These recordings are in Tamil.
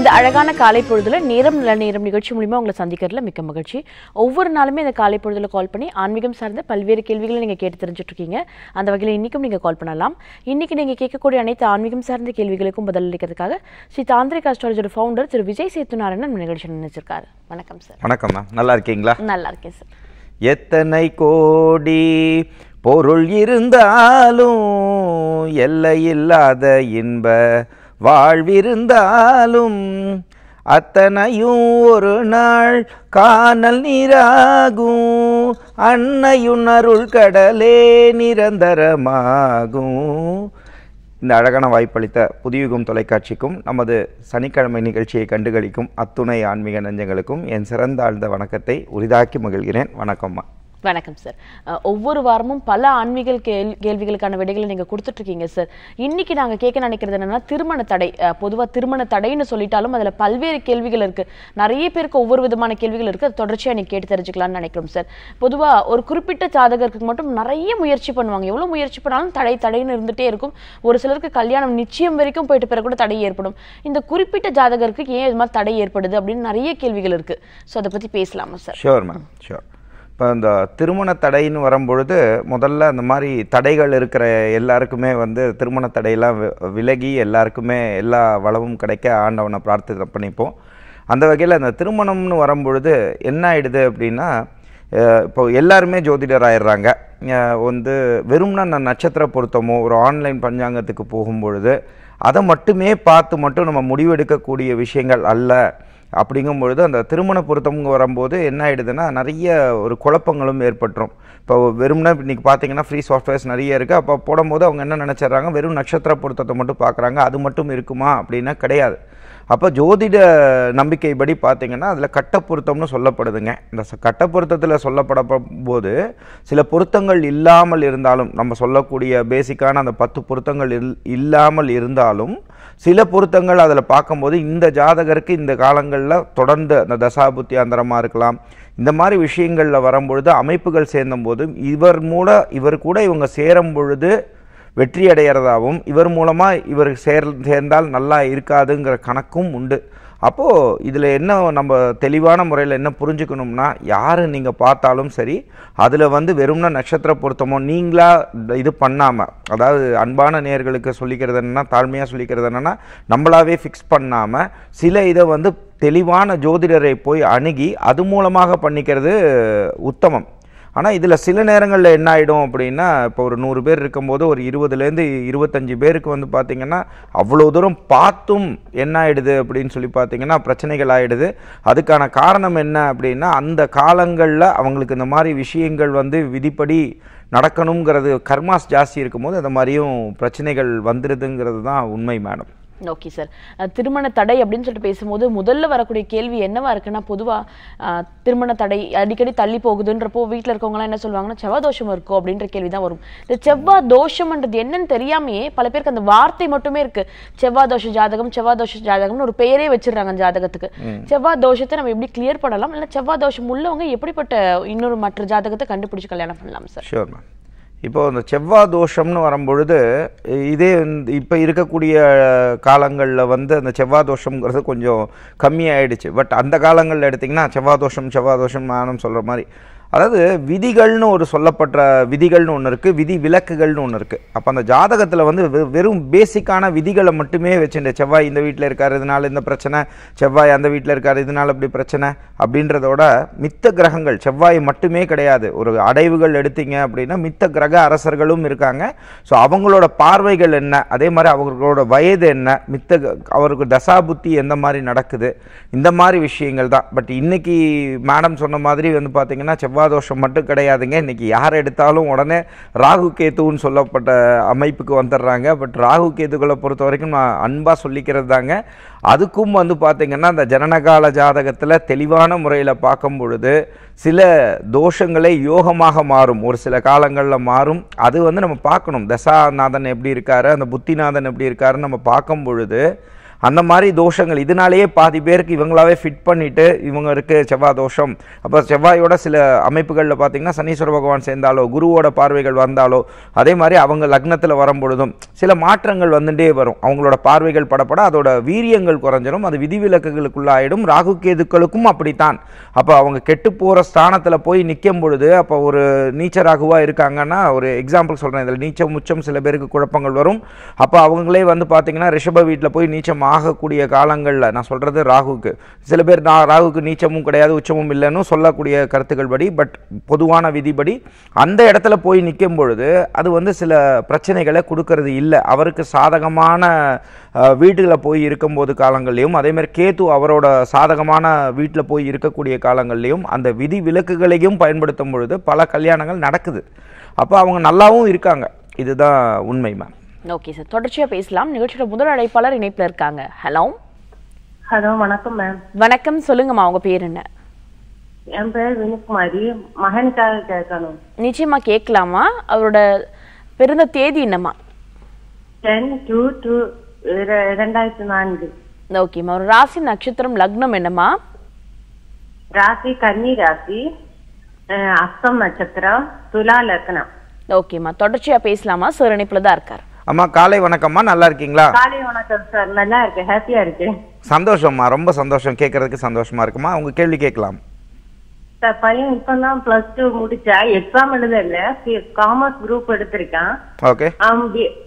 அழகான காலை பொழுதுல நேரம் நல்ல நேரம் நிகழ்ச்சி மூலியமா உங்களை சந்திக்கிறதுல மிக்க மகிழ்ச்சி ஒவ்வொரு நாளுமே இந்த காலை பொழுதுல கால் பண்ணி ஆன்மீகம் சார்ந்த பல்வேறு கேள்விகளை நீங்க கேட்டு தெரிஞ்சுட்டு இருக்கீங்க அந்த வகையில் இன்னைக்கும் நீங்க கால் பண்ணலாம் இன்னைக்கு நீங்க கேட்கக்கூடிய அனைத்து ஆன்மீகம் சார்ந்த கேள்விகளுக்கும் பதில் அளிக்கிறதுக்காக ஸ்ரீ தாந்திரிக் அஸ்ட்ராலஜியோட ஃபவுண்டர் திரு விஜய் சேத்துநாராயணன் நம்ம நிகழ்ச்சி நினைச்சிருக்காரு வணக்கம் சார் வணக்கம் மேம் நல்லா இருக்கீங்களா நல்லா இருக்கேன் சார் எத்தனை கோடி பொருள் இருந்தாலும் எல்லையில்லாத இன்ப வாழ்விருந்தாலும் அத்தனையும் ஒரு நாள் காணல் நீராகும் அன்னையுன் அருள் கடலே நிரந்தரமாகும் இந்த அழகான வாய்ப்பளித்த புதியுகம் தொலைக்காட்சிக்கும் நமது சனிக்கிழமை நிகழ்ச்சியை கண்டுகளிக்கும் அத்துணை ஆன்மீக நெஞ்சங்களுக்கும் என் சிறந்த ஆழ்ந்த வணக்கத்தை உரிதாக்கி மகிழ்கிறேன் வணக்கம்மா வணக்கம் சார் அஹ், ஒவ்வொரு வாரமும் பல ஆன்மீக கேள் கேள்விகளுக்கான விடைகளை நீங்க கொடுத்துட்டு இருக்கீங்க சார் இன்னைக்கு நாங்க கேட்க நினைக்கிறது என்னன்னா திருமண தடை அஹ், பொதுவா திருமண தடைன்னு சொல்லிட்டாலும் அதுல பல்வேறு கேள்விகள் இருக்கு நிறைய பேருக்கு ஒவ்வொரு விதமான கேள்விகள் இருக்கு அது தொடர்ச்சியா நீங்க கேட்டு தெரிஞ்சுக்கலாம்னு நினைக்கிறோம் சார் பொதுவா ஒரு குறிப்பிட்ட ஜாதகருக்கு மட்டும் நிறைய முயற்சி பண்ணுவாங்க எவ்வளவு முயற்சி பண்ணாலும் தடை தடைன்னு இருந்துட்டே இருக்கும் ஒரு சிலருக்கு கல்யாணம் நிச்சயம் வரைக்கும் போயிட்டு பிறகு கூட தடை ஏற்படும் இந்த குறிப்பிட்ட ஜாதகருக்கு ஏன் இது மாதிரி தடை ஏற்படுது அப்படின்னு நிறைய கேள்விகள் இருக்கு ஸோ அதை பத்தி பேசலாமா சார் ஷோர் மேம் ஷோர் இப்போ இந்த திருமண தடைன்னு வரும்பொழுது முதல்ல அந்த மாதிரி தடைகள் இருக்கிற எல்லாருக்குமே வந்து திருமண தடையெல்லாம் வி- விலகி எல்லாருக்குமே எல்லா வளமும் கிடைக்க ஆண்டவனை பிரார்த்தனை பண்ணிப்போம் அந்த வகையில் அந்த திருமணம்னு வரும்பொழுது என்ன ஆயிடுது அப்படின்னா அஹ், இப்போ எல்லாருமே ஜோதிடர் ஆயிடுறாங்க அஹ், வந்து வெறும்னா நான் நட்சத்திர பொருத்தமோ ஒரு ஆன்லைன் பஞ்சாங்கத்துக்கு போகும்பொழுது அதை மட்டுமே பார்த்து மட்டும் நம்ம முடிவெடுக்கக்கூடிய விஷயங்கள் அல்ல அப்படிங்கும் பொழுது அந்த திருமண பொருத்தம்ங்க வரும்போது என்ன ஆயிடுதுன்னா நிறைய ஒரு குழப்பங்களும் ஏற்பட்டுரும் இப்போ வெறும்னா இன்னைக்கு பார்த்தீங்கன்னா ஃப்ரீ சாஃப்ட்வேர்ஸ் நிறைய இருக்குது அப்போ போடும்போது அவங்க என்ன நினச்சிட்றாங்க வெறும் நட்சத்திர பொருத்தத்தை மட்டும் பார்க்குறாங்க அது மட்டும் இருக்குமா அப்படின்னா கிடையாது அப்போ ஜோதிட நம்பிக்கைப்படி பார்த்தீங்கன்னா அதில் கட்ட பொருத்தம்னு சொல்லப்படுதுங்க இந்த ச- கட்ட பொருத்தத்தில் சொல்லப்பட போது சில பொருத்தங்கள் இல்லாமல் இருந்தாலும் நம்ம சொல்லக்கூடிய பேசிக்கான அந்த பத்து பொருத்தங்கள் இல் இல்லாமல் இருந்தாலும் சில பொருத்தங்கள் அதில் பார்க்கும்போது இந்த ஜாதகருக்கு இந்த காலங்களில் தொடர்ந்து அந்த தசாபுத்தி அந்தரமாக இருக்கலாம் இந்த மாதிரி விஷயங்களில் வரும்பொழுது அமைப்புகள் சேர்ந்தபோது இவர் மூல இவர் கூட இவங்க சேரும் பொழுது வெற்றி அடைகிறதாகவும் இவர் மூலமாக இவர் சேர் சேர்ந்தால் நல்லா இருக்காதுங்கிற கணக்கும் உண்டு அப்போது இதில் என்ன நம்ம தெளிவான முறையில் என்ன புரிஞ்சுக்கணும்னா யார் நீங்கள் பார்த்தாலும் சரி அதில் வந்து வெறும்னா நட்சத்திர பொருத்தமோ நீங்களா இது பண்ணாமல் அதாவது அன்பான நேயர்களுக்கு சொல்லிக்கிறது என்னன்னா தாழ்மையாக சொல்லிக்கிறது என்னென்னா நம்மளாவே ஃபிக்ஸ் பண்ணாமல் சில இதை வந்து தெளிவான ஜோதிடரை போய் அணுகி அது மூலமாக பண்ணிக்கிறது உத்தமம் ஆனால் இதில் சில நேரங்களில் என்ன ஆகிடும் அப்படின்னா இப்போ ஒரு நூறு பேர் இருக்கும்போது ஒரு இருபதுலேருந்து இருபத்தஞ்சி பேருக்கு வந்து பார்த்திங்கன்னா அவ்வளோ தூரம் பார்த்தும் என்ன ஆயிடுது அப்படின்னு சொல்லி பார்த்தீங்கன்னா பிரச்சனைகள் ஆயிடுது அதுக்கான காரணம் என்ன அப்படின்னா அந்த காலங்களில் அவங்களுக்கு இந்த மாதிரி விஷயங்கள் வந்து விதிப்படி நடக்கணுங்கிறது கர்மாஸ் ஜாஸ்தி இருக்கும்போது அந்த மாதிரியும் பிரச்சனைகள் வந்துடுதுங்கிறது தான் உண்மை மேடம் ஓகே சார் அஹ் திருமண தடை அப்படின்னு சொல்லிட்டு பேசும்போது முதல்ல வரக்கூடிய கேள்வி என்னவா இருக்குன்னா பொதுவா அஹ், திருமண தடை அடிக்கடி தள்ளி போகுதுன்றப்போ வீட்ல இருக்கவங்கலாம் என்ன சொல்லுவாங்கன்னா செவ்வாய் தோஷம் இருக்கும் அப்படின்ற கேள்வி தான் வரும் இந்த செவ்வாய் தோஷம்ன்றது என்னன்னு தெரியாமையே பல பேருக்கு அந்த வார்த்தை மட்டுமே இருக்கு செவ்வாய் தோஷ ஜாதகம் செவ்வாய் தோஷ ஜாதகம்னு ஒரு பெயரே வச்சிடுறாங்க அந்த ஜாதகத்துக்கு செவ்வாய் தோஷத்தை நம்ம எப்படி கிளியர் பண்ணலாம் இல்ல செவ்வாய் தோஷம் உள்ளவங்க எப்படிப்பட்ட இன்னொரு மற்ற ஜாதகத்தை கண்டுபிடிச்சு கல்யாணம் பண்ணலாம் சார் ஷூர் மேம் இப்போ இந்த செவ்வாய் தோஷம்னு வரும்பொழுது இதே வந்து இப்போ இருக்கக்கூடிய காலங்களில் வந்து அந்த செவ்வாய் தோஷம்ங்கிறது கொஞ்சம் கம்மியாயிடுச்சு பட் அந்த காலங்களில் எடுத்திங்கன்னா செவ்வாய் தோஷம் செவ்வாய் தோஷம் நானும் சொல்கிற மாதிரி அதாவது விதிகள்னு ஒரு சொல்லப்பட்ட விதிகள்னு ஒன்று இருக்குது விதி விலக்குகள்னு ஒன்று இருக்குது அப்போ அந்த ஜாதகத்தில் வந்து வெ- வெறும் பேசிக்கான விதிகளை மட்டுமே வச்சுட்டு செவ்வாய் இந்த வீட்டில் இருக்கார் இதனால இந்த பிரச்சனை செவ்வாய் அந்த வீட்டில் இருக்கார் இதனால இப்படி பிரச்சனை அப்படின்றதோட மித்த கிரகங்கள் செவ்வாய் மட்டுமே கிடையாது ஒரு அடைவுகள் எடுத்தீங்க அப்படின்னா மித்த கிரக அரசர்களும் இருக்காங்க ஸோ அவங்களோட பார்வைகள் என்ன அதே மாதிரி அவங்களோட வயது என்ன மித்த க- அவருக்கு தசாபுத்தி எந்த மாதிரி நடக்குது இந்த மாதிரி விஷயங்கள் தான் பட் இன்னைக்கு மேடம் சொன்ன மாதிரி வந்து பார்த்தீங்கன்னா செவ்வாய் தோஷம் மட்டும் கிடையாதுங்க இன்னைக்கு யார் எடுத்தாலும் உடனே ராகு கேத்துன்னு சொல்லப்பட்ட அமைப்புக்கு வந்துடுறாங்க பட் ராகு கேத்துக்களை பொறுத்த வரைக்கும் நான் அன்பாக சொல்லிக்கிறது தாங்க அதுக்கும் வந்து பார்த்தீங்கன்னா அந்த ஜனனகால ஜாதகத்தில் தெளிவான முறையில் பார்க்கும் பொழுது சில தோஷங்களே யோகமாக மாறும் ஒரு சில காலங்களில் மாறும் அது வந்து நம்ம பார்க்கணும் தசாநாதன் எப்படி இருக்காரு அந்த புத்திநாதன் எப்படி இருக்காருன்னு நம்ம பார்க்கும் பொழுது அந்த மாதிரி தோஷங்கள் இதனாலேயே பாதி பேருக்கு இவங்களாவே ஃபிட் பண்ணிட்டு இவங்களுக்கு செவ்வாய் தோஷம் அப்போ செவ்வாயோட சில அமைப்புகளில் பார்த்தீங்கன்னா சனீஸ்வர பகவான் சேர்ந்தாலோ குருவோட பார்வைகள் வந்தாலோ அதே மாதிரி அவங்க லக்னத்தில் வரும்பொழுதும் சில மாற்றங்கள் வந்துட்டே வரும் அவங்களோட பார்வைகள் படப்பட அதோட வீரியங்கள் குறைஞ்சிரும் அது விதிவிலக்குகளுக்குள்ளாயிடும் ராகு கேதுக்களுக்கும் அப்படித்தான் அப்போ அவங்க கெட்டு போகிற ஸ்தானத்தில் போய் நிற்கும் பொழுது அப்போ ஒரு நீச்ச ராகுவாக இருக்காங்கன்னா ஒரு எக்ஸாம்பிள் சொல்கிறேன் இதில் நீச்சம் உச்சம் சில பேருக்கு குழப்பங்கள் வரும் அப்போ அவங்களே வந்து பார்த்தீங்கன்னா ரிஷப வீட்டில் போய் நீச்சம் ஆகக்கூடிய காலங்களில் நான் சொல்கிறது ராகுக்கு சில பேர் நான் ராகுக்கு நீச்சமும் கிடையாது உச்சமும் இல்லைன்னு சொல்லக்கூடிய கருத்துக்கள் படி பட் பொதுவான விதிப்படி அந்த இடத்துல போய் நிற்கும் பொழுது அது வந்து சில பிரச்சனைகளை கொடுக்கறது இல்லை அவருக்கு சாதகமான அஹ், வீட்டுல போய் இருக்கும்போது காலங்கள்லையும் அதே மாதிரி கேத்து அவரோட சாதகமான வீட்டில் போய் இருக்கக்கூடிய காலங்கள்லையும் அந்த விதி விலக்குகளையும் பயன்படுத்தும் பொழுது பல கல்யாணங்கள் நடக்குது அப்போ அவங்க நல்லாவும் இருக்காங்க இதுதான் உண்மை மேம் ஓகே சார் தொடர்ச்சியா பேசலாம் நிகழ்ச்சியோட முதல் அழைப்பாளர் இணைப்புல இருக்காங்க ஹலோ ஹலோ வணக்கம் மேம் வணக்கம் சொல்லுங்கம்மா உங்க பேர் என்ன என் பேர் வினுகுமாரி மகனுக்காக கேட்கணும் நிச்சயமா கேட்கலாமா அவரோட பிறந்த தேதி என்னம்மா டென் டூ டூ இரண்டாயிரத்தி நான்கு ஓகேம்மா ஒரு ராசி நட்சத்திரம் லக்னம் என்னம்மா ராசி கன்னி ராசி அஹ், அஸ்தம் நட்சத்திரம் துலா லக்னம் ஓகேம்மா தொடர்ச்சியா பேசலாமா சார் இணைப்புல தான் இருக்கார் அம்மா காலை வணக்கம்மா நல்லா இருக்கீங்களா காலை வணக்கம் சார் நல்லா இருக்கு ஹாப்பியா இருக்கு சந்தோஷம்மா ரொம்ப சந்தோஷம் கேட்கறதுக்கு சந்தோஷமா இருக்குமா உங்க கேள்வி கேட்கலாம் சார் பையன் இப்பதான் பிளஸ் டூ முடிச்சா எக்ஸாம் எழுதல காமர்ஸ் குரூப் எடுத்திருக்கான் ஓகே அவன்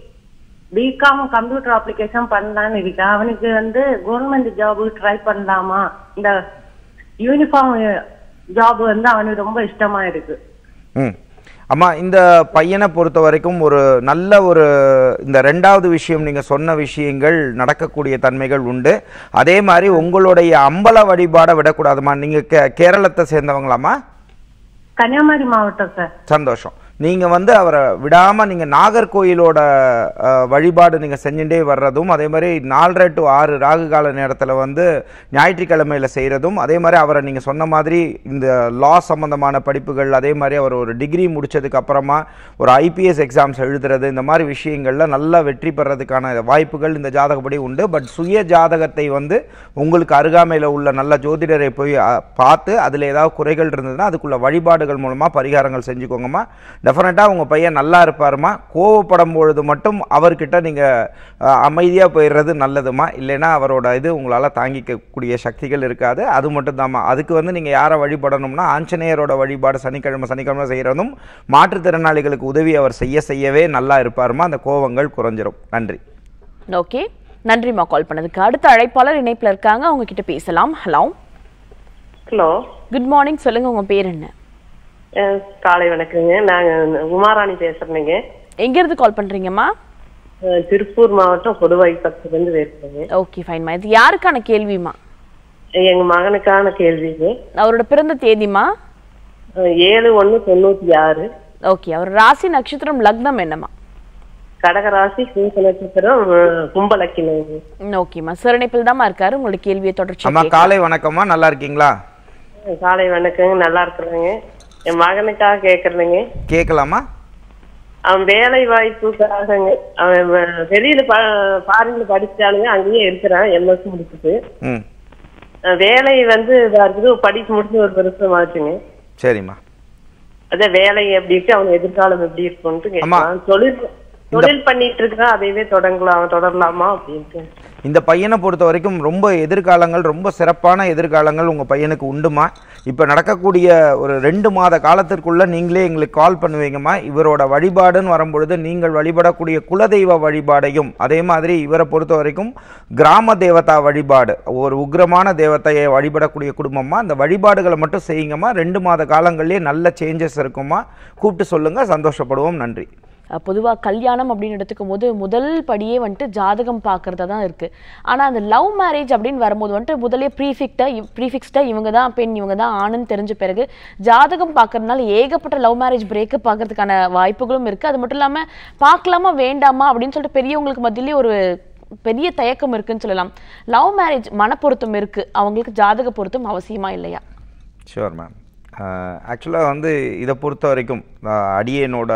பிகாம் கம்ப்யூட்டர் அப்ளிகேஷன் பண்ணலான்னு இருக்கான் அவனுக்கு வந்து கவர்மெண்ட் ஜாப் ட்ரை பண்ணலாமா இந்த யூனிஃபார்ம் ஜாப் வந்து அவனுக்கு ரொம்ப இஷ்டமா இருக்கு ம் அம்மா இந்த பையனை பொறுத்த வரைக்கும் ஒரு நல்ல ஒரு இந்த ரெண்டாவது விஷயம் நீங்கள் சொன்ன விஷயங்கள் நடக்கக்கூடிய தன்மைகள் உண்டு அதே மாதிரி உங்களுடைய அம்பல வழிபாடை விடக்கூடாதுமா நீங்கள் கே கேரளத்தை சேர்ந்தவங்களாம்மா கன்னியாகுமரி மாவட்டம் சார் சந்தோஷம் நீங்கள் வந்து அவரை விடாமல் நீங்கள் நாகர்கோயிலோட அஹ், வழிபாடு நீங்கள் செஞ்சுட்டே வர்றதும் அதே மாதிரி நாலரை டு ஆறு ராகு கால நேரத்தில் வந்து ஞாயிற்றுக்கிழமையில் செய்கிறதும் அதே மாதிரி அவரை நீங்கள் சொன்ன மாதிரி இந்த லா சம்மந்தமான படிப்புகள் அதே மாதிரி அவர் ஒரு டிகிரி முடிச்சதுக்கு அப்புறமா ஒரு ஐபிஎஸ் எக்ஸாம்ஸ் எழுதுறது இந்த மாதிரி விஷயங்களில் நல்லா வெற்றி பெறதுக்கான வாய்ப்புகள் இந்த ஜாதகப்படி உண்டு பட் சுய ஜாதகத்தை வந்து உங்களுக்கு அருகாமையில் உள்ள நல்ல ஜோதிடரை போய் அ, பார்த்து அதில் ஏதாவது குறைகள் இருந்ததுன்னா அதுக்குள்ள வழிபாடுகள் மூலமாக பரிகாரங்கள் செஞ்சுக்கோங்கம்மா டெஃபினட்டாக உங்கள் பையன் நல்லா இருப்பாருமா கோவப்படும் பொழுது மட்டும் அவர்கிட்ட நீங்கள் அமைதியாக போயிடுறது நல்லதுமா இல்லைன்னா அவரோட இது உங்களால் தாங்கிக்கக்கூடிய சக்திகள் இருக்காது அது மட்டும் அதுக்கு வந்து நீங்கள் யாரை வழிபடணும்னா ஆஞ்சநேயரோட வழிபாடு சனிக்கிழமை சனிக்கிழமை செய்கிறதும் மாற்றுத்திறனாளிகளுக்கு உதவி அவர் செய்ய செய்யவே நல்லா இருப்பாருமா அந்த கோவங்கள் குறைஞ்சிரும் நன்றி ஓகே நன்றிம்மா கால் பண்ணதுக்கு அடுத்த அழைப்பாளர் இணைப்புல இருக்காங்க அவங்க கிட்ட பேசலாம் ஹலோ ஹலோ குட் மார்னிங் சொல்லுங்க உங்க பேர் என்ன அஹ் காலை வணக்கங்க நாங்க உமாராணி பேசுறேங்க எங்க இருந்து கால் பண்றீங்கம்மா அஹ் திருப்பூர் மாவட்டம் கொடுவாய் பக்கத்துல இருந்து பேசுறேங்க ஓகே ஃபைன்மா இது யாருக்கான கேள்விமா எங்க மகனுக்கான கேள்விங்க அவரோட பிறந்த தேதிமா அஹ் ஏழு ஒண்ணு தொண்ணூத்தி ஆறு ஓகே அவர் ராசி நட்சத்திரம் லக்னம் என்னம்மா கடகராசி பூச நட்சத்திரம் அஹ் கும்பலக்கினங்க ம், ஓகேம்மா சார் இணைப்பில் தாம்மா இருக்காரு உங்களோட கேள்வியை தொடர்ச்சி அம்மா காலை வணக்கம்மா நல்லா இருக்கீங்களா அஹ் காலை வணக்கங்க நல்லா இருக்கிறேங்க என் மகனுக்காக கேக்குறேங்க கேட்கலாமா அவன் வேலை வாய்ப்புக்காகங்க அவன் வ- வெளியில ஃபாரின்ல படிச்சாலுங்க அங்கேயே இருக்கிறான் எம்எஸ் முடிச்சுட்டு ம் அஹ் வேலை வந்து இதா இருக்குது படிப்பு முடிச்சு ஒரு வருஷம் ஆச்சுங்க சரிம்மா அதான் வேலை எப்படி இருக்கு அவங்க எதிர்காலம் எப்படி இருக்கும்னு அம்மா. கேட்கலாம் தொழில் தொழில் பண்ணிட்டு இருக்கா அதையவே தொடங்கலாம் தொடரலாமா அப்படின்ட்டு இந்த பையனை பொறுத்த வரைக்கும் ரொம்ப எதிர்காலங்கள் ரொம்ப சிறப்பான எதிர்காலங்கள் உங்கள் பையனுக்கு உண்டுமா இப்போ நடக்கக்கூடிய ஒரு ரெண்டு மாத காலத்திற்குள்ள நீங்களே எங்களுக்கு கால் பண்ணுவீங்கம்மா இவரோட வழிபாடுன்னு வரும்பொழுது நீங்கள் வழிபடக்கூடிய குலதெய்வ வழிபாடையும் அதே மாதிரி இவரை பொறுத்த வரைக்கும் கிராம தேவதா வழிபாடு ஒரு உக்ரமான தேவதையை வழிபடக்கூடிய குடும்பமா அந்த வழிபாடுகளை மட்டும் செய்யுங்கம்மா ரெண்டு மாத காலங்கள்லேயே நல்ல சேஞ்சஸ் இருக்குமா கூப்பிட்டு சொல்லுங்கள் சந்தோஷப்படுவோம் நன்றி பொதுவா கல்யாணம் அப்படின்னு எடுத்துக்கும் போது முதல் படியே வந்துட்டு ஜாதகம் பார்க்கறதா தான் இருக்கு ஆனா அந்த லவ் மேரேஜ் அப்படின்னு வரும்போது வந்துட்டு முதலே ப்ரீஃபிக்டா ப்ரீஃபிக்ஸ்டா இவங்க தான் பெண் இவங்க தான் ஆணுன்னு தெரிஞ்ச பிறகு ஜாதகம் பார்க்கறதுனால ஏகப்பட்ட லவ் மேரேஜ் பிரேக்கப் பார்க்கறதுக்கான வாய்ப்புகளும் இருக்கு அது மட்டும் இல்லாம பார்க்கலாமா வேண்டாமா அப்படின்னு சொல்லிட்டு பெரியவங்களுக்கு மத்தியிலே ஒரு பெரிய தயக்கம் இருக்குன்னு சொல்லலாம் லவ் மேரேஜ் மனப்பொருத்தம் இருக்கு அவங்களுக்கு ஜாதக பொருத்தம் அவசியமா இல்லையா ஷுவர் மேம் ஆக்சுவலாக வந்து இதை பொறுத்த வரைக்கும் ஆஹ், அடியேனோட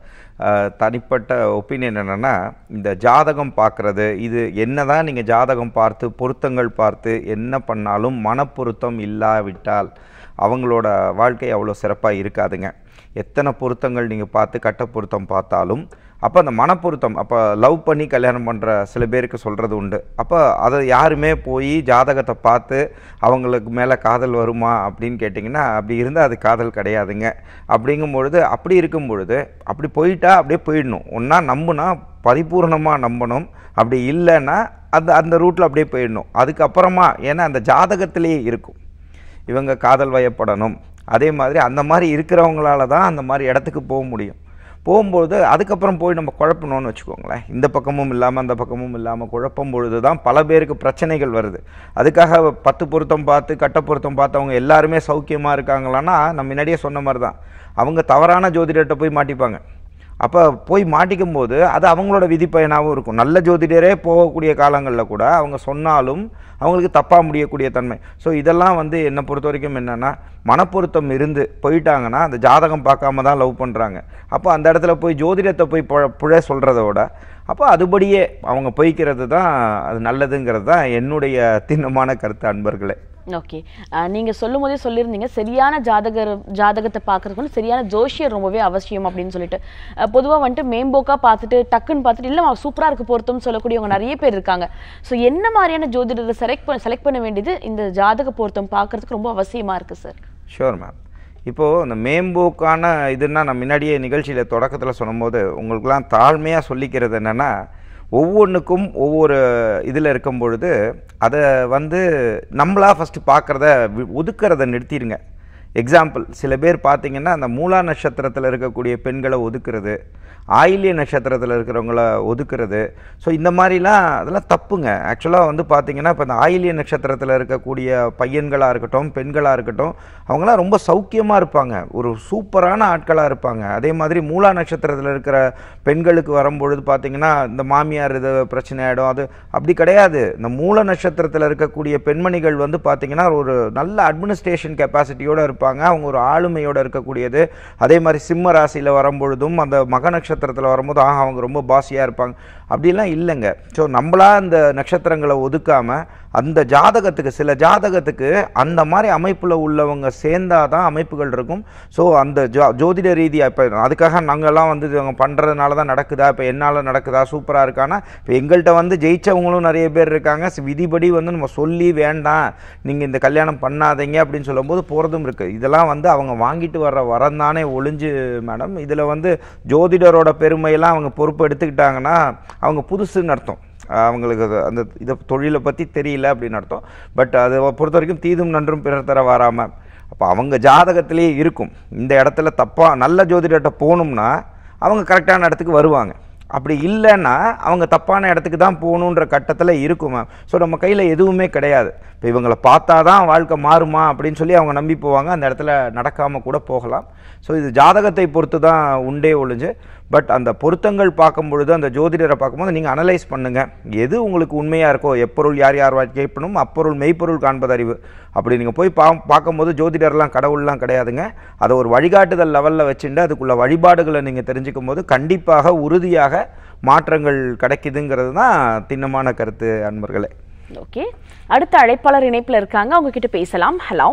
ஆஹ், தனிப்பட்ட ஒப்பீனியன் என்னென்னா இந்த ஜாதகம் பார்க்குறது இது என்னதான் நீங்கள் ஜாதகம் பார்த்து பொருத்தங்கள் பார்த்து என்ன பண்ணாலும் மனப்பொருத்தம் இல்லாவிட்டால் அவங்களோட வாழ்க்கை அவ்வளோ சிறப்பாக இருக்காதுங்க எத்தனை பொருத்தங்கள் நீங்கள் பார்த்து கட்ட பொருத்தம் பார்த்தாலும் அப்போ அந்த மனப்பொருத்தம் அப்போ லவ் பண்ணி கல்யாணம் பண்ணுற சில பேருக்கு சொல்கிறது உண்டு அப்போ அதை யாருமே போய் ஜாதகத்தை பார்த்து அவங்களுக்கு மேலே காதல் வருமா அப்படின்னு கேட்டிங்கன்னா அப்படி இருந்தால் அது காதல் கிடையாதுங்க அப்படிங்கும் பொழுது அப்படி இருக்கும் பொழுது அப்படி போயிட்டா அப்படியே போயிடணும் ஒன்றா நம்புனா பரிபூர்ணமாக நம்பணும் அப்படி இல்லைன்னா அந்த அந்த ரூட்டில் அப்படியே போயிடணும் அதுக்கப்புறமா ஏன்னா அந்த ஜாதகத்திலேயே இருக்கும் இவங்க காதல் வயப்படணும் அதே மாதிரி அந்த மாதிரி இருக்கிறவங்களால தான் அந்த மாதிரி இடத்துக்கு போக முடியும் போகும்போது அதுக்கப்புறம் போய் நம்ம குழப்பணும்னு வச்சுக்கோங்களேன் இந்த பக்கமும் இல்லாமல் அந்த பக்கமும் இல்லாமல் குழப்பும் பொழுது தான் பல பேருக்கு பிரச்சனைகள் வருது அதுக்காக பத்து பொருத்தம் பார்த்து கட்ட பொருத்தம் பார்த்தவங்க எல்லாருமே சௌக்கியமாக இருக்காங்களான்னா நான் முன்னாடியே சொன்ன மாதிரி தான் அவங்க தவறான ஜோதிடர்கிட்ட போய் மாட்டிப்பாங்க அப்போ போய் மாட்டிக்கும் போது அது அவங்களோட விதிப்பயனாகவும் இருக்கும் நல்ல ஜோதிடரே போகக்கூடிய காலங்களில் கூட அவங்க சொன்னாலும் அவங்களுக்கு தப்பாக முடியக்கூடிய தன்மை ஸோ இதெல்லாம் வந்து என்னை பொறுத்த வரைக்கும் என்னென்னா மனப்பொருத்தம் இருந்து போயிட்டாங்கன்னா அந்த ஜாதகம் பார்க்காம தான் லவ் பண்ணுறாங்க அப்போ அந்த இடத்துல போய் ஜோதிடத்தை போய் புழ புழ சொல்கிறத விட அப்போ அதுபடியே அவங்க போய்க்கிறது தான் அது நல்லதுங்கிறது தான் என்னுடைய திண்ணமான கருத்து அன்பர்களே ஓகே நீங்க சொல்லும் போதே சொல்லியிருந்தீங்க சரியான ஜாதகர் ஜாதகத்தை பார்க்கறதுக்கு வந்து சரியான ஜோஷியர் ரொம்பவே அவசியம் அப்படின்னு சொல்லிட்டு அஹ், பொதுவா வந்துட்டு மேம்போக்கா பார்த்துட்டு டக்குன்னு பார்த்துட்டு இல்ல சூப்பரா இருக்கு பொருத்தம் சொல்லக்கூடியவங்க நிறைய பேர் இருக்காங்க ஸோ என்ன மாதிரியான ஜோதிடரை செலக்ட் பண்ண செலக்ட் பண்ண வேண்டியது இந்த ஜாதக பொருத்தம் பார்க்கறதுக்கு ரொம்ப அவசியமா இருக்கு சார் ஷூர் மேம் இப்போது இந்த மேம்போக்கான இதுன்னா நான் முன்னாடியே நிகழ்ச்சியில் தொடக்கத்தில் சொன்னபோது உங்களுக்கெல்லாம் தாழ்மையாக சொல்லிக்கிறது என்னென்னா ஒவ்வொன்றுக்கும் ஒவ்வொரு இதில் இருக்கும் பொழுது அதை வந்து நம்மளா ஃபஸ்ட்டு பார்க்குறத ஒதுக்கிறத நிறுத்திடுங்க எக்ஸாம்பிள் சில பேர் பார்த்தீங்கன்னா அந்த மூலா நட்சத்திரத்தில் இருக்கக்கூடிய பெண்களை ஒதுக்குறது ஆயில்ய நட்சத்திரத்தில் இருக்கிறவங்கள ஒதுக்குறது ஸோ இந்த மாதிரிலாம் அதெல்லாம் தப்புங்க ஆக்சுவலாக வந்து பார்த்தீங்கன்னா இப்போ இந்த ஆயில்ய நட்சத்திரத்தில் இருக்கக்கூடிய பையன்களாக இருக்கட்டும் பெண்களாக இருக்கட்டும் அவங்களாம் ரொம்ப சௌக்கியமாக இருப்பாங்க ஒரு சூப்பரான ஆட்களாக இருப்பாங்க அதே மாதிரி மூலா நட்சத்திரத்தில் இருக்கிற பெண்களுக்கு வரும்பொழுது பார்த்தீங்கன்னா இந்த மாமியார் இது பிரச்சனை ஆகிடும் அது அப்படி கிடையாது இந்த மூல நட்சத்திரத்தில் இருக்கக்கூடிய பெண்மணிகள் வந்து பார்த்தீங்கன்னா ஒரு நல்ல அட்மினிஸ்ட்ரேஷன் கெப்பாசிட்டியோடு இருப்பாங்க அவங்க ஒரு ஆளுமையோடு இருக்கக்கூடியது அதே மாதிரி சிம்ம ராசியில் வரும்பொழுதும் அந்த மக நட்சத்திரத்தில் வரும்போது ஆஹா அவங்க ரொம்ப பாசியாக இருப்பாங்க அப்படிலாம் இல்லைங்க ஸோ நம்மளா இந்த நட்சத்திரங்களை ஒதுக்காமல் அந்த ஜாதகத்துக்கு சில ஜாதகத்துக்கு அந்த மாதிரி அமைப்பில் உள்ளவங்க சேர்ந்தாதான் அமைப்புகள் இருக்கும் ஸோ அந்த ஜோ ஜோதிட ரீதியாக இப்போ அதுக்காக நாங்கள்லாம் வந்து இவங்க பண்ணுறதுனால தான் நடக்குதா இப்போ என்னால் நடக்குதா சூப்பராக இருக்கானா இப்போ எங்கள்கிட்ட வந்து ஜெயிச்சவங்களும் நிறைய பேர் இருக்காங்க சி- விதிபடி வந்து நம்ம சொல்லி வேண்டாம் நீங்கள் இந்த கல்யாணம் பண்ணாதீங்க அப்படின்னு சொல்லும்போது போகிறதும் இருக்குது இதெல்லாம் வந்து அவங்க வாங்கிட்டு வர்ற வரம் தானே ஒளிஞ்சு மேடம் இதில் வந்து ஜோதிடரோட பெருமையெல்லாம் அவங்க பொறுப்பு எடுத்துக்கிட்டாங்கன்னா அவங்க புதுசுன்னு அர்த்தம் அவங்களுக்கு அது அந்த இதை தொழிலை பற்றி தெரியல அப்படின்னு அர்த்தம் பட் அதை பொறுத்த வரைக்கும் தீதும் நன்றும் பிறர் தர வாராமல் அப்போ அவங்க ஜாதகத்திலேயே இருக்கும் இந்த இடத்துல தப்பாக நல்ல ஜோதிடர்கிட்ட போகணும்னா அவங்க கரெக்டான இடத்துக்கு வருவாங்க அப்படி இல்லைன்னா அவங்க தப்பான இடத்துக்கு தான் போகணுன்ற கட்டத்தில் இருக்கும் மேம் ஸோ நம்ம கையில் எதுவுமே கிடையாது இப்போ இவங்களை பார்த்தா தான் வாழ்க்கை மாறுமா அப்படின்னு சொல்லி அவங்க நம்பி போவாங்க அந்த இடத்துல நடக்காமல் கூட போகலாம் ஸோ இது ஜாதகத்தை பொறுத்து தான் உண்டே ஒழிஞ்சு பட் அந்த பொருத்தங்கள் பார்க்கும் பொழுது அந்த ஜோதிடரை பார்க்கும்போது நீங்கள் அனலைஸ் பண்ணுங்கள் எது உங்களுக்கு உண்மையாக இருக்கோ எப்பொருள் யார் யார் கேட்பணும் அப்பொருள் மெய்ப்பொருள் காண்பது அறிவு அப்படி நீங்கள் போய் பா பார்க்கும்போது ஜோதிடர்லாம் கடவுள்லாம் கிடையாதுங்க அதை ஒரு வழிகாட்டுதல் லெவலில் வச்சுட்டு அதுக்குள்ள வழிபாடுகளை நீங்கள் தெரிஞ்சுக்கும் போது கண்டிப்பாக உறுதியாக மாற்றங்கள் கிடைக்குதுங்கிறது தான் திண்ணமான கருத்து அன்பர்களே ஓகே அடுத்த அழைப்பாளர் இணைப்புல இருக்காங்க அவங்க கிட்ட பேசலாம் ஹலோ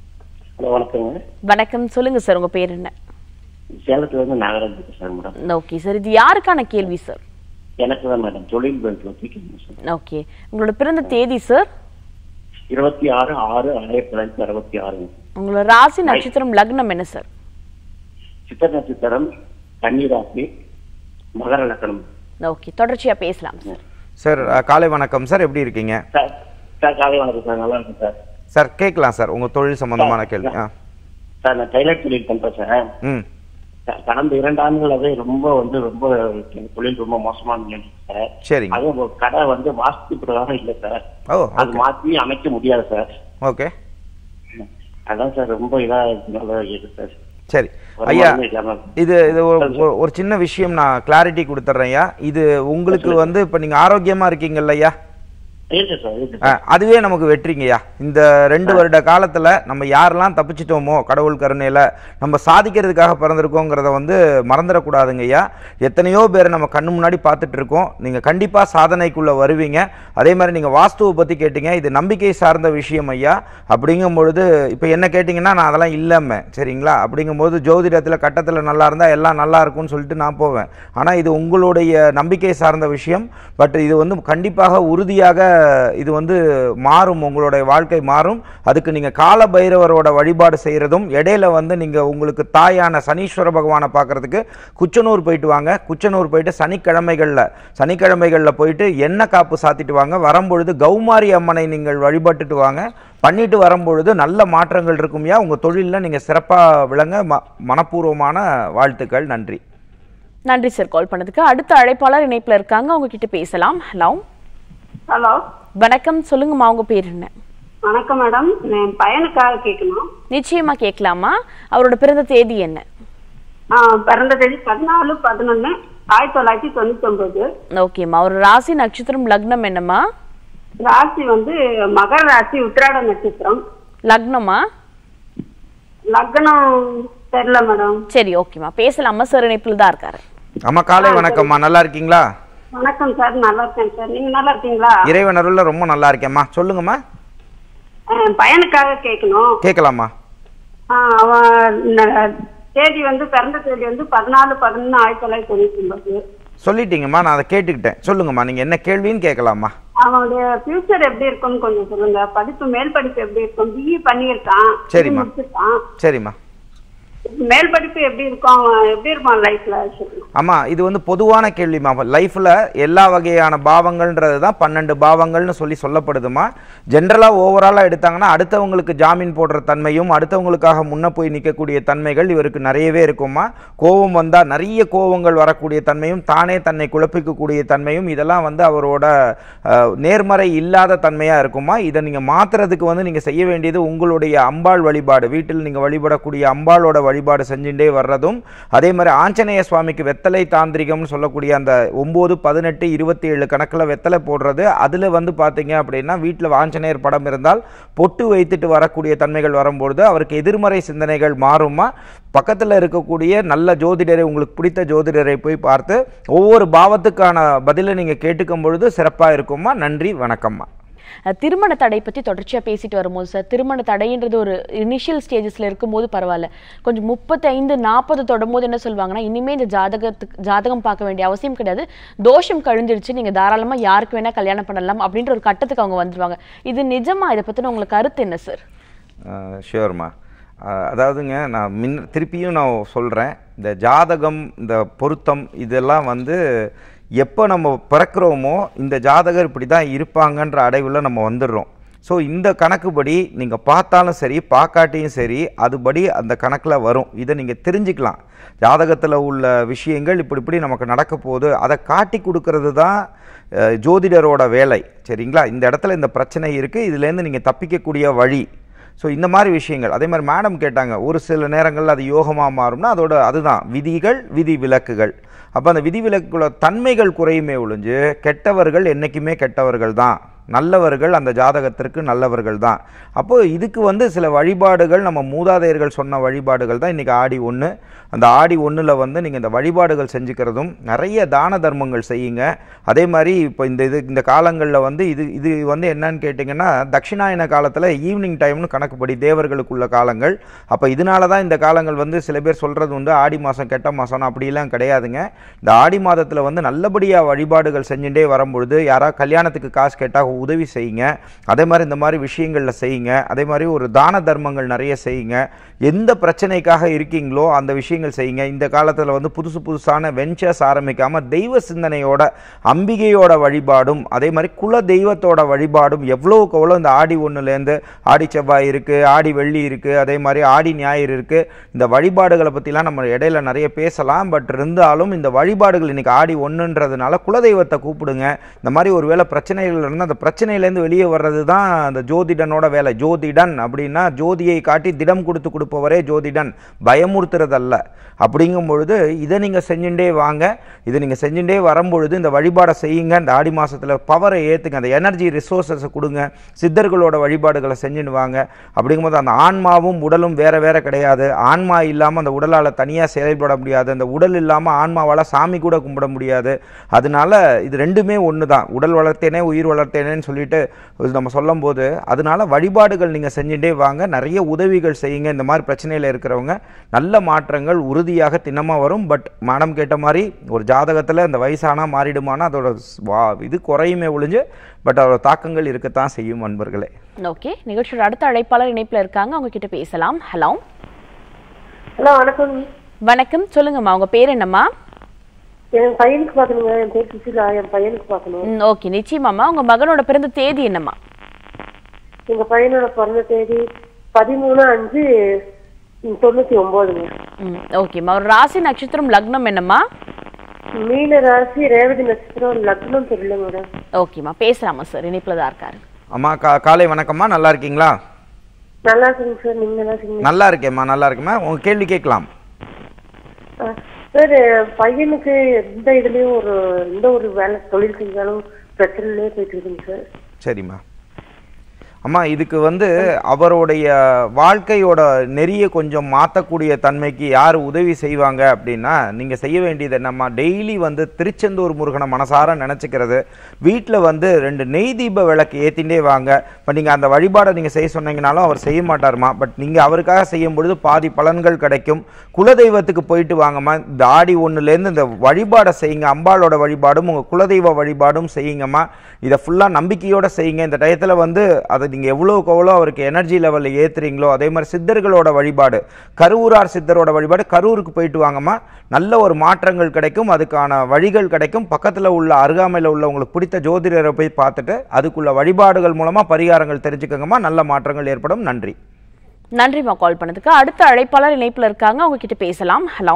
ஹலோ வணக்கங்க வணக்கம் சொல்லுங்க சார் உங்க பேர் என்ன சேலத்துல இருந்து நாகராஜ் பேசுறேன் மேடம் ஓகே சார் இது யாருக்கான கேள்வி சார் எனக்கு தான் மேடம் தொழில் பேங்க்ல கேட்கணும் சார் ஓகே உங்களோட பிறந்த தேதி சார் இருபத்தி ஆறு ஆறு ஆயிரத்தி தொள்ளாயிரத்தி அறுபத்தி ஆறுங்க உங்களோட ராசி நட்சத்திரம் லக்னம் என்ன சார் சித்த நட்சத்திரம் கன்னிராசி மகர லக்கணம் ஓகே தொடர்ச்சியா பேசலாம் சார் சார் அஹ், காலை வணக்கம் சார் எப்படி இருக்கீங்க சார் சார் காலை வணக்கம் சார் நல்லா இருக்கும் சார் சார் கேட்கலாம் சார் உங்கள் தொழில் சம்பந்தமான கேள்வி ஆ சார் நான் டைலர் தொழில் பண்றேன் சார் ம் சார், கடந்த இரண்டு ஆண்டுகளாவே ரொம்ப வந்து ரொம்ப எங்க தொழில் ரொம்ப மோசமான நிலை சார் சரிங்க அதுவும் உங்க கடை வந்து வாஸ்து பிரகாரம் இல்லை சார் ஓ அது மாத்தி அமைக்க முடியாது சார் ஓகே அதான் சார் ரொம்ப இதா நல்லா இருக்கு சார் சரி ஐயா வருமானமே இல்லாம இது இது ஒரு ஒரு- ஒரு சின்ன விஷயம் நான் கிளாரிட்டி கொடுத்துட்றேன் ஐயா இது உங்களுக்கு வந்து இப்போ நீங்கள் ஆரோக்கியமாக இருக்கீங்கல்ல ஐயா இருக்கு சார் இருக்கு ஆ, அதுவே நமக்கு வெற்றிங்கய்யா இந்த ரெண்டு வருட காலத்தில் நம்ம யாரெல்லாம் தப்பிச்சிட்டோமோ கடவுள் கருணையில் நம்ம சாதிக்கிறதுக்காக பிறந்திருக்கோங்கிறத வந்து மறந்துடக்கூடாதுங்கய்யா எத்தனையோ பேர் நம்ம கண்ணு முன்னாடி பார்த்துட்டு இருக்கோம் நீங்கள் கண்டிப்பாக சாதனைக்குள்ளே வருவீங்க அதே மாதிரி நீங்கள் வாஸ்துவை பற்றி கேட்டீங்க இது நம்பிக்கை சார்ந்த விஷயம் ஐயா அப்படிங்கும் பொழுது இப்போ என்ன கேட்டிங்கன்னா நான் அதெல்லாம் இல்லாம சரிங்களா அப்படிங்கும்போது ஜோதிடத்தில் கட்டத்தில் நல்லா இருந்தால் எல்லாம் நல்லா இருக்கும்னு சொல்லிட்டு நான் போவேன் ஆனால் இது உங்களுடைய நம்பிக்கை சார்ந்த விஷயம் பட் இது வந்து கண்டிப்பாக உறுதியாக இது வந்து மாறும் உங்களுடைய வாழ்க்கை மாறும் அதுக்கு நீங்கள் கால பைரவரோட வழிபாடு செய்கிறதும் இடையில வந்து நீங்கள் உங்களுக்கு தாயான சனீஸ்வர பகவானை பார்க்கறதுக்கு குச்சனூர் போயிட்டு வாங்க குச்சனூர் போயிட்டு சனிக்கிழமைகளில் சனிக்கிழமைகளில் போயிட்டு எண்ணெய் காப்பு சாத்திட்டு வாங்க வரும்பொழுது கௌமாரி அம்மனை நீங்கள் வழிபட்டுட்டு வாங்க பண்ணிட்டு வரும்பொழுது நல்ல மாற்றங்கள் இருக்கும்யா உங்கள் தொழிலில் நீங்கள் சிறப்பாக விளங்க ம மனப்பூர்வமான வாழ்த்துக்கள் நன்றி நன்றி சார் கால் பண்ணதுக்கு அடுத்த அழைப்பாளர் இணைப்புல இருக்காங்க அவங்க கிட்ட பேசலாம் ஹலோ ஹலோ வணக்கம் சொல்லுங்கம்மா உங்க பேர் என்ன வணக்கம் மேடம் என் பையனுக்காக கேட்கணும் நிச்சயமா கேட்கலாமா அவரோட பிறந்த தேதி என்ன ஆ, பிறந்த தேதி பதினாலு பதினொன்னு ஆயிரத்தி தொள்ளாயிரத்தி தொண்ணூத்தி ஒன்பது ஓகேம்மா அவர் ராசி நட்சத்திரம் லக்னம் என்னம்மா ராசி வந்து மகர ராசி உத்திராட நட்சத்திரம் லக்னமா லக்னம் தெரியல மேடம் சரி ஓகேம்மா பேசலாமா சார் இணைப்புல தான் இருக்காரு அம்மா காலை வணக்கம்மா நல்லா இருக்கீங்களா வணக்கம் சார் நல்லா இருக்கேன் சார் நீங்க நல்லா இருக்கீங்களா இறைவன் அருள்ல ரொம்ப நல்லா இருக்கேம்மா சொல்லுங்கம்மா என் பையனுக்காக கேட்கணும் கேட்கலாமா ஆ, அவன் ந- தேதி வந்து பிறந்த தேதி வந்து பதினாலு பதினொன்னு ஆயிரத்தி தொள்ளாயிரத்தி தொண்ணூத்தி ஒன்பது சொல்லிட்டீங்கம்மா நான் அதை கேட்டுக்கிட்டேன் சொல்லுங்கம்மா நீங்கள் என்ன கேள்வின்னு கேட்கலாமா அவனுடைய ஃபியூச்சர் எப்படி இருக்கும்னு கொஞ்சம் சொல்லுங்க படிப்பு மேல் படிப்பு எப்படி இருக்கும் பிஇ பண்ணியிருக்கான் சரிம்மா. முடிச்சிருக்கான் சரிம்மா மேல் படிப்பு எப்படி இருக்கும் அவன் எப்படி இருப்பான் லைஃப்ல சொல்லுங்க ஆமாம் இது வந்து பொதுவான கேள்விமா லைஃப்பில் எல்லா வகையான பாவங்கள்ன்றது தான் பன்னெண்டு பாவங்கள்னு சொல்லி சொல்லப்படுதுமா ஜென்ரலாக ஓவராலாக எடுத்தாங்கன்னா அடுத்தவங்களுக்கு ஜாமீன் போடுற தன்மையும் அடுத்தவங்களுக்காக முன்ன போய் நிற்கக்கூடிய தன்மைகள் இவருக்கு நிறையவே இருக்குமா கோபம் வந்தால் நிறைய கோபங்கள் வரக்கூடிய தன்மையும் தானே தன்னை குழப்பிக்கக்கூடிய தன்மையும் இதெல்லாம் வந்து அவரோட அஹ், நேர்மறை இல்லாத தன்மையாக இருக்குமா இதை நீங்கள் மாற்றுறதுக்கு வந்து நீங்கள் செய்ய வேண்டியது உங்களுடைய அம்பாள் வழிபாடு வீட்டில் நீங்கள் வழிபடக்கூடிய அம்பாளோட வழிபாடு செஞ்சுட்டே வர்றதும் அதே மாதிரி ஆஞ்சநேய சுவாமிக்கு வெத்தலை தாந்திரிகம்னு சொல்லக்கூடிய அந்த ஒம்பது பதினெட்டு இருபத்தி ஏழு கணக்கில் வெத்தலை போடுறது அதில் வந்து பார்த்தீங்க அப்படின்னா வீட்டில் ஆஞ்சநேயர் படம் இருந்தால் பொட்டு வைத்துட்டு வரக்கூடிய தன்மைகள் வரும்பொழுது அவருக்கு எதிர்மறை சிந்தனைகள் மாறுமா பக்கத்தில் இருக்கக்கூடிய நல்ல ஜோதிடரை உங்களுக்கு பிடித்த ஜோதிடரை போய் பார்த்து ஒவ்வொரு பாவத்துக்கான பதிலை நீங்கள் கேட்டுக்கும் பொழுது சிறப்பாக இருக்குமா நன்றி வணக்கம்மா அஹ் திருமண தடை பத்தி தொடர்ச்சியா பேசிட்டு வரும்போது சார் திருமண தடைன்றது ஒரு இனிஷியல் ஸ்டேஜஸ்ல இருக்கும்போது பரவாயில்ல கொஞ்சம் முப்பத்தைந்து நாற்பது தொடும்போது என்ன சொல்லுவாங்கன்னா இனிமே இந்த ஜாதகத்துக்கு ஜாதகம் பார்க்க வேண்டிய அவசியம் கிடையாது தோஷம் கழிஞ்சிருச்சு நீங்க தாராளமா யாருக்கு வேணா கல்யாணம் பண்ணலாம் அப்படின்ற ஒரு கட்டத்துக்கு அவங்க வந்துருவாங்க இது நிஜமா இதை பத்தின உங்களுக்கு கருத்து என்ன சார் ஷியோர்மா அதாவதுங்க நான் மின் திருப்பியும் நான் சொல்கிறேன் இந்த ஜாதகம் இந்த பொருத்தம் இதெல்லாம் வந்து எப்போ நம்ம பிறக்கிறோமோ இந்த ஜாதகர் இப்படி தான் இருப்பாங்கன்ற அடைவில் நம்ம வந்துடுறோம் ஸோ இந்த கணக்குப்படி நீங்கள் பார்த்தாலும் சரி பார்க்காட்டியும் சரி அதுபடி அந்த கணக்கில் வரும் இதை நீங்கள் தெரிஞ்சுக்கலாம் ஜாதகத்தில் உள்ள விஷயங்கள் இப்படி இப்படி நமக்கு நடக்க போகுது அதை காட்டி கொடுக்கறது தான் அஹ், ஜோதிடரோட வேலை சரிங்களா இந்த இடத்துல இந்த பிரச்சனை இருக்குது இதுலேருந்து நீங்கள் தப்பிக்கக்கூடிய வழி ஸோ இந்த மாதிரி விஷயங்கள் அதே மாதிரி மேடம் கேட்டாங்க ஒரு சில நேரங்களில் அது யோகமாக மாறும்னா அதோட அதுதான் விதிகள் விதி விலக்குகள் அப்போ அந்த விதி விலக்குள்ள தன்மைகள் குறையுமே ஒழிஞ்சு கெட்டவர்கள் என்றைக்குமே கெட்டவர்கள் தான் நல்லவர்கள் அந்த ஜாதகத்திற்கு நல்லவர்கள் தான் அப்போது இதுக்கு வந்து சில வழிபாடுகள் நம்ம மூதாதையர்கள் சொன்ன வழிபாடுகள் தான் இன்றைக்கி ஆடி ஒன்று அந்த ஆடி ஒன்றில் வந்து நீங்கள் இந்த வழிபாடுகள் செஞ்சுக்கிறதும் நிறைய தான தர்மங்கள் செய்யுங்க அதே மாதிரி இப்போ இந்த இது இந்த காலங்களில் வந்து இது இது வந்து என்னன்னு கேட்டிங்கன்னா தட்சிணாயன காலத்தில் ஈவினிங் டைம்னு கணக்குப்படி தேவர்களுக்குள்ள காலங்கள் அப்போ இதனால தான் இந்த காலங்கள் வந்து சில பேர் சொல்கிறது உண்டு ஆடி மாதம் கெட்ட மாதம் அப்படிலாம் கிடையாதுங்க இந்த ஆடி மாதத்தில் வந்து நல்லபடியாக வழிபாடுகள் செஞ்சுட்டே வரும்பொழுது யாராவது கல்யாணத்துக்கு காசு கேட்டால் உதவி செய்யுங்க அதே மாதிரி இந்த மாதிரி விஷயங்களில் செய்யுங்க அதே மாதிரி ஒரு தான தர்மங்கள் நிறைய செய்யுங்க எந்த பிரச்சனைக்காக இருக்கீங்களோ அந்த விஷயங்கள் செய்யுங்க இந்த காலத்தில் வந்து புதுசு புதுசான வெஞ்சர்ஸ் ஆரம்பிக்காமல் தெய்வ சிந்தனையோட அம்பிகையோட வழிபாடும் அதே மாதிரி குல தெய்வத்தோட வழிபாடும் எவ்வளோக்கு எவ்வளோ இந்த ஆடி ஒன்றுலேருந்து ஆடி செவ்வாய் இருக்குது ஆடி வெள்ளி இருக்குது அதே மாதிரி ஆடி ஞாயிறு இருக்குது இந்த வழிபாடுகளை பற்றிலாம் நம்ம இடையில நிறைய பேசலாம் பட் இருந்தாலும் இந்த வழிபாடுகள் இன்னைக்கு ஆடி ஒன்றுன்றதுனால குலதெய்வத்தை கூப்பிடுங்க இந்த மாதிரி ஒரு வேளை பிரச்சனைகள் இருந்தால் அந்த பிரச்சனையிலேருந்து வெளியே வர்றது தான் அந்த ஜோதிடனோட வேலை ஜோதிடன் அப்படின்னா ஜோதியை காட்டி திடம் கொடுத்து கொடுப்பவரே ஜோதிடன் பயமுறுத்துறதல்ல அப்படிங்கும் பொழுது இதை நீங்கள் செஞ்சுட்டே வாங்க இதை நீங்கள் செஞ்சுட்டே வரும்பொழுது இந்த வழிபாடை செய்யுங்க இந்த ஆடி மாசத்துல பவரை ஏற்றுங்க அந்த எனர்ஜி ரிசோர்ஸஸை கொடுங்க சித்தர்களோட வழிபாடுகளை செஞ்சுன்னு வாங்க அப்படிங்கும்போது அந்த ஆன்மாவும் உடலும் வேற வேற கிடையாது ஆன்மா இல்லாமல் அந்த உடலால் தனியாக செயல்பட முடியாது அந்த உடல் இல்லாமல் ஆன்மாவால் சாமி கூட கும்பிட முடியாது அதனால இது ரெண்டுமே ஒன்று தான் உடல் வளர்த்தேனே உயிர் வளர்த்தேனேன்னு சொல்லிட்டு இது நம்ம சொல்லும்போது அதனால வழிபாடுகள் நீங்கள் செஞ்சுட்டே வாங்க நிறைய உதவிகள் செய்யுங்க இந்த மாதிரி பிரச்சனையில் இருக்கிறவங்க நல்ல மாற்றங்கள் உறுதியாக திண்ணமாக வரும் பட் மேடம் கேட்ட மாதிரி ஒரு ஜாதகத்தில் இந்த வயசானா மாறிடுமானா அதோட ஸ்- வா இது குறையுமே ஒழிஞ்சு பட் அதோட தாக்கங்கள் இருக்கத்தான் செய்யும் அன்பர்களே ஓகே நிகழ்ச்சியோட அடுத்த அழைப்பாளர் இணைப்புல இருக்காங்க அவங்க கிட்ட பேசலாம் ஹலோ ஹலோ வணக்கம் வணக்கம் சொல்லுங்கம்மா உங்க பேர் என்னம்மா என் பையனுக்கு பார்க்கணுங்க என் பேர் சுசிலா என் பையனுக்கு பார்க்கணும் ம், ஓகே நிச்சயமாம்மா உங்க மகனோட பிறந்த தேதி என்னம்மா எங்க பையனோட பிறந்த தேதி பதிமூணு அஞ்சு ம், தொண்ணூத்தி ஒன்பதுங்க ம் ஓகேம்மா ஒரு ராசி நட்சத்திரம் லக்னம் என்னம்மா மீன ராசி ரேவதி நட்சத்திரம் லக்னம் தெரியல மேடம் ஓகேம்மா பேசலாமா சார் இணைப்புல தான் இருக்காரு அம்மா கா காலை வணக்கம்மா நல்லா இருக்கீங்களா நல்லா இருக்குங்க சார் நீங்க நல்லா இருக்கீங்க நல்லா இருக்கேம்மா நல்லா இருக்கேம்மா உங்கள் கேள்வி கேட்கலாம் சார் பையனுக்கு எந்த இதுலயும் ஒரு எந்த ஒரு வேலை தொழில் செஞ்சாலும் பிரச்சனையிலே போயிட்டு இருக்குங்க சார் சரிம்மா அம்மா இதுக்கு வந்து அவருடைய வாழ்க்கையோட நெறிய கொஞ்சம் மாற்றக்கூடிய தன்மைக்கு யார் உதவி செய்வாங்க அப்படின்னா நீங்கள் செய்ய வேண்டியது என்னம்மா டெய்லி வந்து திருச்செந்தூர் முருகனை மனசார நினச்சிக்கிறது வீட்டில் வந்து ரெண்டு நெய் தீப விளக்கு ஏற்றிண்டே வாங்க இப்போ நீங்கள் அந்த வழிபாடை நீங்கள் செய்ய சொன்னீங்கனாலும் அவர் செய்ய மாட்டாருமா பட் நீங்கள் அவருக்காக செய்யும் பொழுது பாதி பலன்கள் கிடைக்கும் குலதெய்வத்துக்கு போயிட்டு வாங்கம்மா இந்த ஆடி ஒன்றுலேருந்து இந்த வழிபாடை செய்யுங்க அம்பாளோட வழிபாடும் உங்கள் குலதெய்வ வழிபாடும் செய்யுங்கம்மா இதை ஃபுல்லாக நம்பிக்கையோட செய்யுங்க இந்த டயத்தில் வந்து அதை நீங்கள் எவ்வளோக்கு எவ்வளோ அவருக்கு எனர்ஜி லெவலில் ஏற்றுறீங்களோ அதே மாதிரி சித்தர்களோட வழிபாடு கரூரார் சித்தரோட வழிபாடு கரூருக்கு போயிட்டு வாங்கம்மா நல்ல ஒரு மாற்றங்கள் கிடைக்கும் அதுக்கான வழிகள் கிடைக்கும் பக்கத்தில் உள்ள அருகாமையில் உள்ள உங்களுக்கு பிடித்த ஜோதிடரை போய் பார்த்துட்டு அதுக்குள்ள வழிபாடுகள் மூலமாக பரிகாரங்கள் தெரிஞ்சுக்கோங்கம்மா நல்ல மாற்றங்கள் ஏற்படும் நன்றி நன்றிம்மா கால் பண்ணதுக்கு அடுத்த அழைப்பாளர் இணைப்புல இருக்காங்க அவங்க கிட்ட பேசலாம் ஹலோ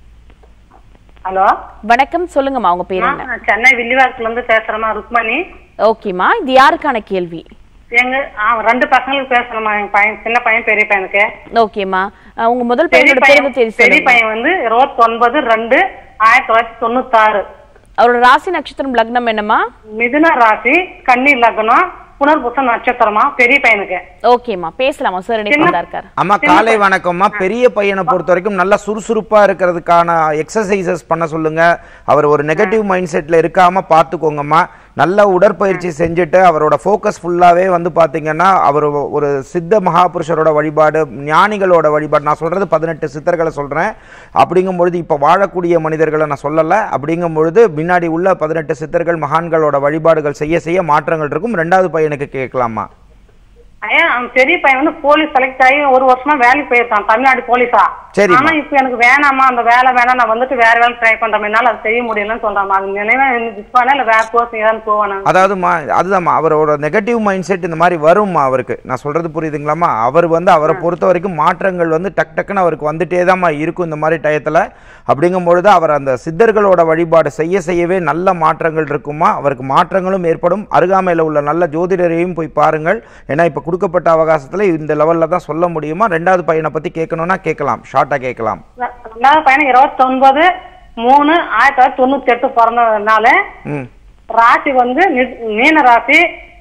ஹலோ வணக்கம் சொல்லுங்கம்மா உங்க பேர் என்ன நான் சென்னை வில்லிவாக்கத்துல இருந்து பேசுறேம்மா ருக்மணி ஓகேம்மா இது யாருக்கான கேள்வி எங்க ஆ, ரெண்டு பசங்களுக்கு பேசணுமா எங்க பையன் சின்ன பையன் பெரிய பையனுக்கு ஓகேம்மா அஹ், உங்க முதல் பெரிய பையனோட பையன் பிறந்த தேதி பெரிய சொல்லுங்க பையன் வந்து இருபத்தி ஒன்பது ரெண்டு ஆயிரத்தி தொள்ளாயிரத்தி தொண்ணூத்தாறு அவரோட ராசி நட்சத்திரம் லக்னம் என்னம்மா மிதுன ராசி கன்னி லக்னம் புனர்பூச நட்சத்திரமா பெரிய பையனுக்கு ஓகேம்மா பேசலாமா சார் இணைப்புல தான் இருக்காரு அம்மா காலை வணக்கம்மா பெரிய பையனை பொறுத்த வரைக்கும் நல்லா சுறுசுறுப்பாக இருக்கிறதுக்கான எக்ஸசைசஸ் பண்ண சொல்லுங்க அவர் ஒரு நெகட்டிவ் மைண்ட் செட்டில் இருக்காம பார்த்துக்கோங்கம்மா நல்ல உடற்பயிற்சி செஞ்சுட்டு அவரோட ஃபோக்கஸ் ஃபுல்லாகவே வந்து பார்த்தீங்கன்னா அவர் ஒரு சித்த மகாபுருஷரோட வழிபாடு ஞானிகளோட வழிபாடு நான் சொல்கிறது பதினெட்டு சித்தர்களை சொல்கிறேன் அப்படிங்கும் பொழுது இப்போ வாழக்கூடிய மனிதர்களை நான் சொல்லலை அப்படிங்கும் பொழுது முன்னாடி உள்ள பதினெட்டு சித்தர்கள் மகான்களோட வழிபாடுகள் செய்ய செய்ய மாற்றங்கள் இருக்கும் ரெண்டாவது பையனுக்கு கேட்கலாமா ஐயா அவன் பெரிய பையன் வந்து போலீஸ் செலக்ட் ஆகி ஒரு வருஷமா வேலைக்கு போயிருக்கான் தமிழ்நாடு போலீஸா சரிம்மா. ஆனா இப்ப எனக்கு வேணாமா அந்த வேலை வேணாம் நான் வந்துட்டு வேற வேலை ட்ரை பண்றேன் என்னால அது செய்ய முடியலன்னு சொல்றாமா அது நினைவா டிஸ்பானா இல்ல வேற கோர்ஸ் ஏதாவது போவானா அதாவதுமா அதுதாம்மா அவரோட நெகட்டிவ் மைண்ட் செட் இந்த மாதிரி வரும்மா அவருக்கு நான் சொல்றது புரியுதுங்களாம்மா அவர் வந்து அவரை பொறுத்த வரைக்கும் மாற்றங்கள் வந்து டக் டக்குன்னு அவருக்கு வந்துட்டே தான்மா இருக்கும் இந்த மாதிரி டயத்தில் அப்படிங்கும் பொழுது அவர் அந்த சித்தர்களோட வழிபாடு செய்ய செய்யவே நல்ல மாற்றங்கள் இருக்குமா அவருக்கு மாற்றங்களும் ஏற்படும் அருகாமையில் உள்ள நல்ல ஜோதிடரையும் போய் பாருங்கள் ஏன்னா இப்போ கொடுக்கப்பட்ட அவகாசத்தில் இந்த லெவலில் தான் சொல்ல முடியுமா ரெண்டாவது பையனை பற்றி கேட்கணும்னா கேட்கலாம் ஷார்ட்டாக கேட்கலாம் ரெண்டாவது பையனுக்கு இருபத்தி ஒன்பது மூணு ஆயிரத்தி தொள்ளாயிரத்தி தொண்ணூத்தி எட்டு பிறந்ததுனால ம் ராசி வந்து நி- மீன ராசி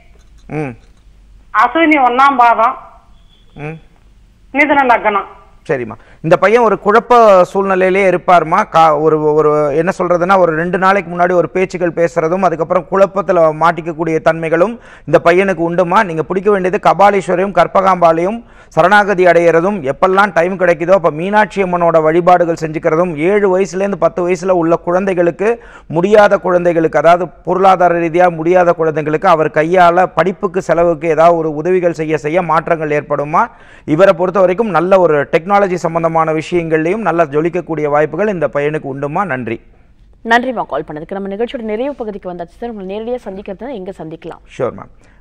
ம் அஸ்வினி ஒன்னாம் பாதம் ம் மிதுன லக்னம் சரிம்மா இந்த பையன் ஒரு குழப்ப சூழ்நிலையிலே இருப்பார்மா கா ஒரு ஒரு என்ன சொல்றதுன்னா ஒரு ரெண்டு நாளைக்கு முன்னாடி ஒரு பேச்சுகள் பேசுறதும் அதுக்கப்புறம் குழப்பத்தில் மாட்டிக்கக்கூடிய தன்மைகளும் இந்த பையனுக்கு உண்டுமா நீங்கள் பிடிக்க வேண்டியது கபாலீஸ்வரையும் கற்பகாம்பாலையும் சரணாகதி அடையிறதும் எப்பெல்லாம் டைம் கிடைக்குதோ அப்போ மீனாட்சி அம்மனோட வழிபாடுகள் செஞ்சுக்கிறதும் ஏழு வயசுலேருந்து பத்து வயசில் உள்ள குழந்தைகளுக்கு முடியாத குழந்தைகளுக்கு அதாவது பொருளாதார ரீதியாக முடியாத குழந்தைகளுக்கு அவர் கையால் படிப்புக்கு செலவுக்கு ஏதாவது ஒரு உதவிகள் செய்ய செய்ய மாற்றங்கள் ஏற்படுமா இவரை பொறுத்த வரைக்கும் நல்ல ஒரு டெக்னாலஜி சம்பந்தமான விஷயங்கள்லையும் நல்லா ஜொலிக்கக்கூடிய வாய்ப்புகள் இந்த பையனுக்கு உண்டுமா நன்றி நன்றிம்மா கால் பண்ணதுக்கு நம்ம நிகழ்ச்சியோட நிறைவு பகுதிக்கு வந்தாச்சு சார் உங்களை நேரடியாக சந்திக்கிறது எங்க சந்திக்கலாம் ஷூர் மேம்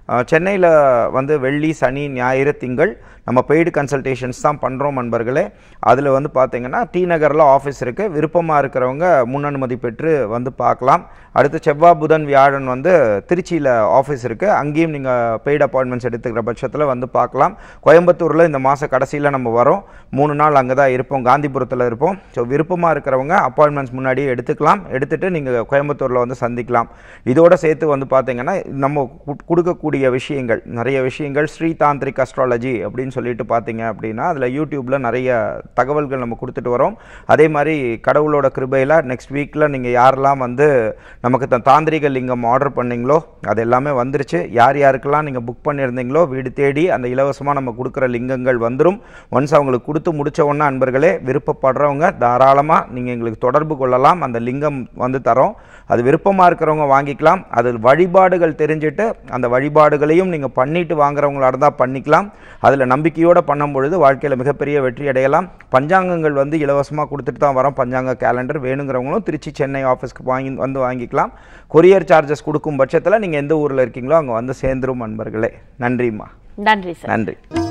சென்னையில் வந்து வெள்ளி சனி ஞாயிறு திங்கள் நம்ம பெய்டு கன்சல்டேஷன்ஸ் தான் பண்ணுறோம் நண்பர்களே அதில் வந்து பார்த்தீங்கன்னா டி நகரில் ஆஃபீஸ் இருக்குது விருப்பமாக இருக்கிறவங்க முன் அனுமதி பெற்று வந்து பார்க்கலாம் அடுத்து செவ்வாய் புதன் வியாழன் வந்து திருச்சியில் ஆஃபீஸ் இருக்குது அங்கேயும் நீங்கள் பெய்டு அப்பாயின்மெண்ட்ஸ் எடுத்துக்கிற பட்சத்தில் வந்து பார்க்கலாம் கோயம்புத்தூரில் இந்த மாத கடைசியில் நம்ம வரோம் மூணு நாள் அங்கே தான் இருப்போம் காந்திபுரத்தில் இருப்போம் ஸோ விருப்பமாக இருக்கிறவங்க அப்பாயின்மெண்ட்ஸ் முன்னாடியே எடுத்துக்கலாம் எடுத்துகிட்டு நீங்கள் கோயம்புத்தூரில் வந்து சந்திக்கலாம் இதோட சேர்த்து வந்து பார்த்தீங்கன்னா நம்ம கு- கொடுக்கக்கூடிய விஷயங்கள் நிறைய விஷயங்கள் ஸ்ரீ தாந்திரிக் அஸ்ட்ராலஜி அப்படின்னு சொல்லிட்டு பார்த்தீங்க அப்படின்னா அதில் யூடியூப்பில் நிறைய தகவல்கள் நம்ம கொடுத்துட்டு வரோம் அதே மாதிரி கடவுளோட கிருபையில் நெக்ஸ்ட் வீக்கில் நீங்கள் யாரெல்லாம் வந்து நமக்கு த- தாந்திரிக லிங்கம் ஆர்டர் பண்ணீங்களோ அது எல்லாமே வந்துருச்சு யார் யாருக்கெல்லாம் நீங்கள் புக் பண்ணியிருந்தீங்களோ வீடு தேடி அந்த இலவசமாக நம்ம கொடுக்குற லிங்கங்கள் வந்துடும் ஒன்ஸ் அவங்களுக்கு கொடுத்து முடிச்ச உடனே அன்பர்களே விருப்பப்படுறவங்க தாராளமாக நீங்கள் எங்களுக்கு தொடர்பு கொள்ளலாம் அந்த லிங்கம் வந்து தரோம் அது விருப்பமாக இருக்கிறவங்க வாங்கிக்கலாம் அது வழிபாடுகள் தெரிஞ்சுட்டு அந்த வழிபாடுகளையும் நீங்கள் பண்ணிட்டு வாங்குறவங்களா இருந்தால் பண்ணிக்கலாம் அதில் நம்பிக்கையோடு பண்ணும் பொழுது வாழ்க்கையில் மிகப்பெரிய வெற்றி அடையலாம் பஞ்சாங்கங்கள் வந்து இலவசமாக கொடுத்துட்டு தான் வரோம் பஞ்சாங்க கேலண்டர் வேணுங்கிறவங்களும் திருச்சி சென்னை ஆஃபீஸ்க்கு வாங்கி வந்து வாங்கிக்கலாம் கொரியர் சார்ஜஸ் கொடுக்கும் பட்சத்தில் நீங்கள் எந்த ஊரில் இருக்கீங்களோ அங்கே வந்து சேர்ந்துரும் நண்பர்களே நன்றிம்மா நன்றி சார் நன்றி